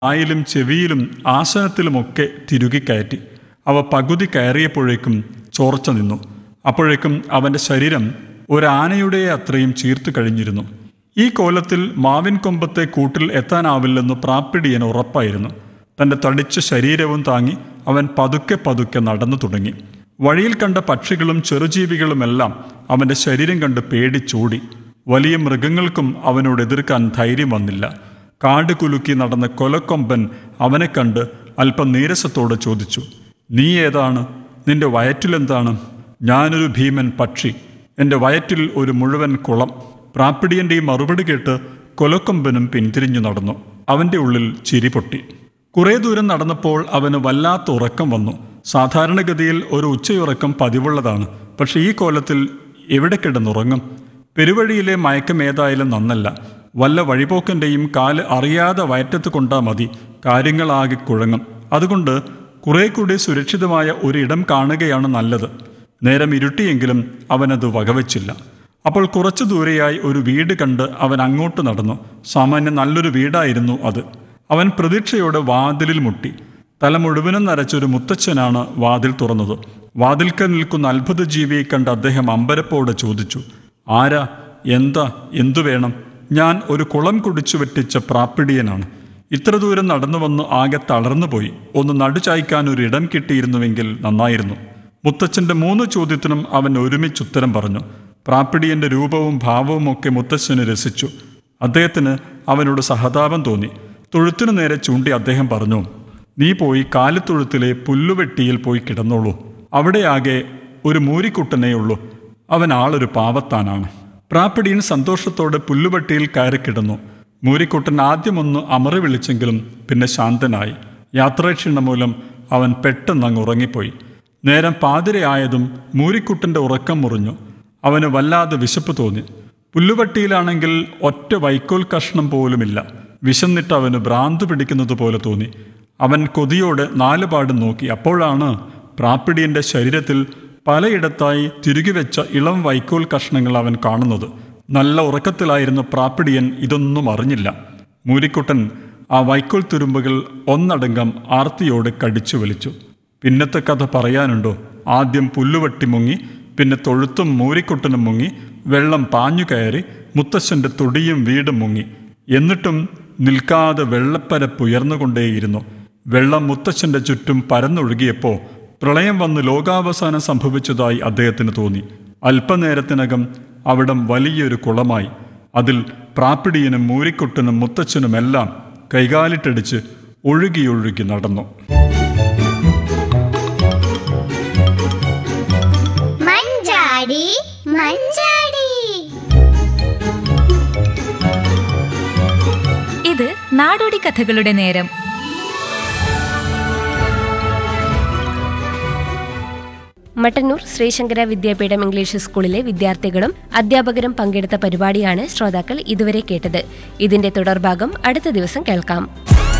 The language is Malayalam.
വായിലും ചെവിയിലും ആസനത്തിലുമൊക്കെ തിരുകിക്കയറ്റി അവ പകുതി കയറിയപ്പോഴേക്കും ചോർച്ച നിന്നു അപ്പോഴേക്കും അവൻ്റെ ശരീരം ഒരാനയുടെ അത്രയും ചീർത്തു കഴിഞ്ഞിരുന്നു ഈ കോലത്തിൽ മാവിൻ കൊമ്പത്തെ കൂട്ടിൽ എത്താനാവില്ലെന്ന് പ്രാപ്പിടിയന് ഉറപ്പായിരുന്നു തൻ്റെ തടിച്ച ശരീരവും താങ്ങി അവൻ പതുക്കെ പതുക്കെ നടന്നു തുടങ്ങി വഴിയിൽ കണ്ട പക്ഷികളും ചെറുജീവികളുമെല്ലാം അവൻ്റെ ശരീരം കണ്ട് പേടിച്ചോടി വലിയ മൃഗങ്ങൾക്കും അവനോട് എതിർക്കാൻ ധൈര്യം വന്നില്ല കാട് കുലുക്കി നടന്ന കൊലക്കൊമ്പൻ അവനെ കണ്ട് അല്പം നീരസത്തോടെ ചോദിച്ചു നീ ഏതാണ് നിന്റെ വയറ്റിലെന്താണ് ഞാനൊരു ഭീമൻ പക്ഷി എൻ്റെ വയറ്റിൽ ഒരു മുഴുവൻ കുളം പ്രാപ്പിടിയൻ്റെ ഈ മറുപടി കേട്ട് കൊലക്കൊമ്പനും പിന്തിരിഞ്ഞു നടന്നു അവൻ്റെ ഉള്ളിൽ ചിരി പൊട്ടി കുറേ ദൂരം നടന്നപ്പോൾ അവന് വല്ലാത്ത ഉറക്കം വന്നു സാധാരണഗതിയിൽ ഒരു ഉച്ചയുറക്കം പതിവുള്ളതാണ് പക്ഷെ ഈ കോലത്തിൽ എവിടെ കിടന്നുറങ്ങും പെരുവഴിയിലെ മയക്കം ഏതായാലും നന്നല്ല വല്ല വഴിപോക്കൻ്റെയും കാല് അറിയാതെ വയറ്റത്ത് കൊണ്ടാ മതി കാര്യങ്ങളാകെ കുഴങ്ങും അതുകൊണ്ട് കുറെ കൂടി സുരക്ഷിതമായ ഒരിടം കാണുകയാണ് നല്ലത് നേരം ഇരുട്ടിയെങ്കിലും അവനത് വകവച്ചില്ല അപ്പോൾ കുറച്ചു ദൂരെയായി ഒരു വീട് കണ്ട് അവൻ അങ്ങോട്ട് നടന്നു സാമാന്യം നല്ലൊരു വീടായിരുന്നു അത് അവൻ പ്രതീക്ഷയോടെ വാതിലിൽ മുട്ടി തല മുഴുവനും നരച്ചൊരു മുത്തച്ഛനാണ് വാതിൽ തുറന്നത് വാതിൽക്കൽ നിൽക്കുന്ന അത്ഭുത ജീവിയെ കണ്ട് അദ്ദേഹം അമ്പരപ്പോടെ ചോദിച്ചു ആരാ എന്താ എന്തു വേണം ഞാൻ ഒരു കുളം കുടിച്ചു വെട്ടിച്ച പ്രാപ്പിടിയനാണ് ഇത്ര ദൂരം നടന്നു വന്ന് ആകെ തളർന്നുപോയി ഒന്ന് നടുചായ്ക്കാൻ ഒരു ഇടം കിട്ടിയിരുന്നുവെങ്കിൽ നന്നായിരുന്നു മുത്തച്ഛന്റെ മൂന്ന് ചോദ്യത്തിനും അവൻ ഒരുമിച്ച് ഉത്തരം പറഞ്ഞു പ്രാപ്പിടിയന്റെ രൂപവും ഭാവവും ഒക്കെ മുത്തച്ഛന് രസിച്ചു അദ്ദേഹത്തിന് അവനോട് സഹതാപം തോന്നി തൊഴുത്തിനു നേരെ ചൂണ്ടി അദ്ദേഹം പറഞ്ഞു നീ പോയി കാലിത്തൊഴുത്തിലെ പുല്ലുവെട്ടിയിൽ പോയി കിടന്നോളൂ അവിടെയാകെ ഒരു മൂരിക്കുട്ടനേ ഉള്ളൂ അവൻ ആളൊരു പാവത്താനാണ് പ്രാപ്പിടിയൻ സന്തോഷത്തോടെ പുല്ലുവെട്ടിയിൽ കയറി കിടന്നു മൂരിക്കുട്ടൻ ആദ്യമൊന്ന് അമറി വിളിച്ചെങ്കിലും പിന്നെ ശാന്തനായി യാത്രാക്ഷീണം മൂലം അവൻ പെട്ടെന്ന് അങ്ങ് ഉറങ്ങിപ്പോയി നേരം പാതിരയായതും മൂരിക്കുട്ടന്റെ ഉറക്കം മുറിഞ്ഞു അവന് വല്ലാതെ വിശപ്പ് തോന്നി പുല്ലുവട്ടിയിലാണെങ്കിൽ ഒറ്റ വൈക്കോൽ കഷ്ണം പോലുമില്ല വിശന്നിട്ട് അവന് ഭ്രാന്ത് പിടിക്കുന്നത് പോലെ തോന്നി അവൻ കൊതിയോടെ നാലുപാട് നോക്കി അപ്പോഴാണ് പ്രാപ്പിടിയന്റെ ശരീരത്തിൽ പലയിടത്തായി തിരുകി വെച്ച ഇളം വൈക്കോൽ കഷ്ണങ്ങൾ അവൻ കാണുന്നത് നല്ല ഉറക്കത്തിലായിരുന്ന പ്രാപ്പിടിയൻ ഇതൊന്നും അറിഞ്ഞില്ല മൂരിക്കുട്ടൻ ആ വൈക്കോൽ തുരുമ്പുകൾ ഒന്നടങ്കം ആർത്തിയോടെ കടിച്ചു വലിച്ചു പിന്നത്തെ കഥ പറയാനുണ്ടോ ആദ്യം പുല്ലുവട്ടി മുങ്ങി പിന്നെ തൊഴുത്തും മൂരിക്കുട്ടനും മുങ്ങി വെള്ളം പാഞ്ഞു കയറി മുത്തശ്ശന്റെ തൊടിയും വീടും മുങ്ങി എന്നിട്ടും നിൽക്കാതെ വെള്ളപ്പരപ്പ് ഉയർന്നുകൊണ്ടേയിരുന്നു വെള്ളം മുത്തശ്ശന്റെ ചുറ്റും പരന്നൊഴുകിയപ്പോൾ പ്രളയം വന്ന് ലോകാവസാനം സംഭവിച്ചതായി അദ്ദേഹത്തിന് തോന്നി അല്പനേരത്തിനകം അവിടം വലിയൊരു കുളമായി അതിൽ പ്രാപ്പിടിയനും മൂരിക്കുട്ടനും മുത്തച്ഛനുമെല്ലാം കൈകാലിട്ടടിച്ച് ഒഴുകിയൊഴുകി നടന്നു മഞ്ചാടി മഞ്ചാടി ഇത് നാടോടി കഥകളുടെ നേരം മട്ടന്നൂർ ശ്രീശങ്കര വിദ്യാപീഠം ഇംഗ്ലീഷ് സ്കൂളിലെ വിദ്യാർത്ഥികളും അധ്യാപകരും പങ്കെടുത്ത പരിപാടിയാണ് ശ്രോതാക്കൾ ഇതുവരെ കേട്ടത് ഇതിന്റെ തുടർഭാഗം അടുത്ത ദിവസം കേൾക്കാം